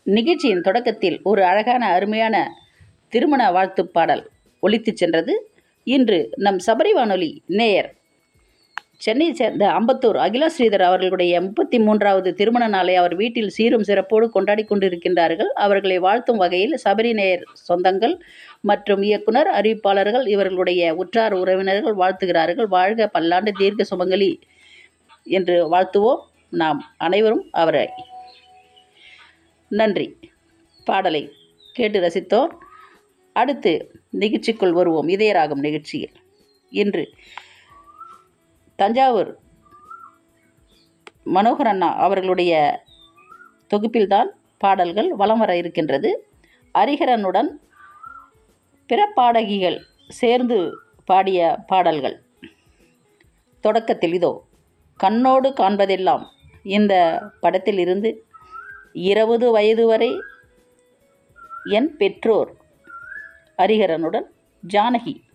நிகழ்ச்சியின் தொடக்கத்தில் ஒரு அழகான அருமையான திருமண வாழ்த்துப் பாடல் ஒலித்துச் சென்றது இன்று நம் சபரி வானொலி நேயர் சென்னையை சேர்ந்த அம்பத்தூர் அகிலா ஸ்ரீதர் அவர்களுடைய முப்பத்தி மூன்றாவது திருமண நாளை அவர் வீட்டில் சீரும் சிறப்போடு கொண்டாடி கொண்டிருக்கின்றார்கள் அவர்களை வாழ்த்தும் வகையில் சபரி நேயர் சொந்தங்கள் மற்றும் இயக்குனர் அறிவிப்பாளர்கள் இவர்களுடைய உற்றார் உறவினர்கள் வாழ்த்துகிறார்கள் வாழ்க பல்லாண்டு தீர்க்க சுமங்கலி என்று வாழ்த்துவோம் நாம் அனைவரும் அவரை நன்றி பாடலை கேட்டு ரசித்தோம் அடுத்து நிகழ்ச்சிக்குள் வருவோம் இதயராகும் நிகழ்ச்சியில் இன்று தஞ்சாவூர் மனோகர் அண்ணா அவர்களுடைய தொகுப்பில்தான் பாடல்கள் வலம் வர இருக்கின்றது ஹரிஹரனுடன் பிற பாடகிகள் சேர்ந்து பாடிய பாடல்கள் தொடக்கத்தில் இதோ கண்ணோடு காண்பதெல்லாம் இந்த படத்தில் இருந்து இருபது வயது வரை என் பெற்றோர் ஹரிஹரனுடன் ஜானகி